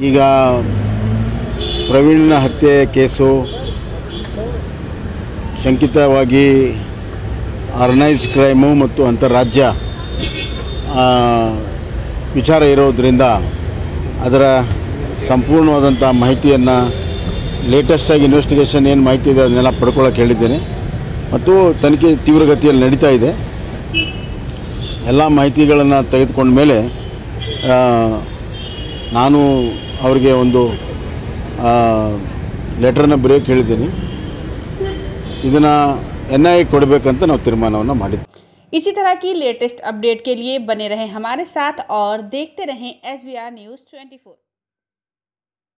ಈಗ ಪ್ರವೀಣ್ನ ಹತ್ಯೆ case ಶಂಕಿತವಾಗಿ organised crime ಮತ್ತು ಅಂತಾರಾಜ್ಯ ಆ, ವಿಚಾರ ಇರೋದರಿಂದ ಅದರ ಸಂಪೂರ್ಣವಾದಂಥ ಮಾಹಿತಿಯನ್ನು ಲೇಟೆಸ್ಟಾಗಿ ಇನ್ವೆಸ್ಟಿಗೇಷನ್ ಏನು ಮಾಹಿತಿ ಇದೆ ಅದನ್ನೆಲ್ಲ ಪಡ್ಕೊಳ್ಳೋಕೆ ಹೇಳಿದ್ದೇನೆ ಮತ್ತು ತನಿಖೆ ತೀವ್ರಗತಿಯಲ್ಲಿ ನಡೀತಾ ಇದೆ ಎಲ್ಲ ಮಾಹಿತಿಗಳನ್ನು ತೆಗೆದುಕೊಂಡ ಮೇಲೆ ಆ, ನಾನು ಅವರಿಗೆ ಒಂದು ಲೆಟ್ರನ್ನ ಬರೆಯೋಕ್ಕೆ ಹೇಳಿದ್ದೀನಿ ಇದನ್ನು ಎನ್ ಐ ಕೊಡಬೇಕಂತ ನಾವು ತೀರ್ಮಾನವನ್ನು ಮಾಡಿದ್ವಿ इसी तरह की लेटेस्ट अपडेट के लिए बने रहें हमारे साथ और देखते रहें S B R news twenty four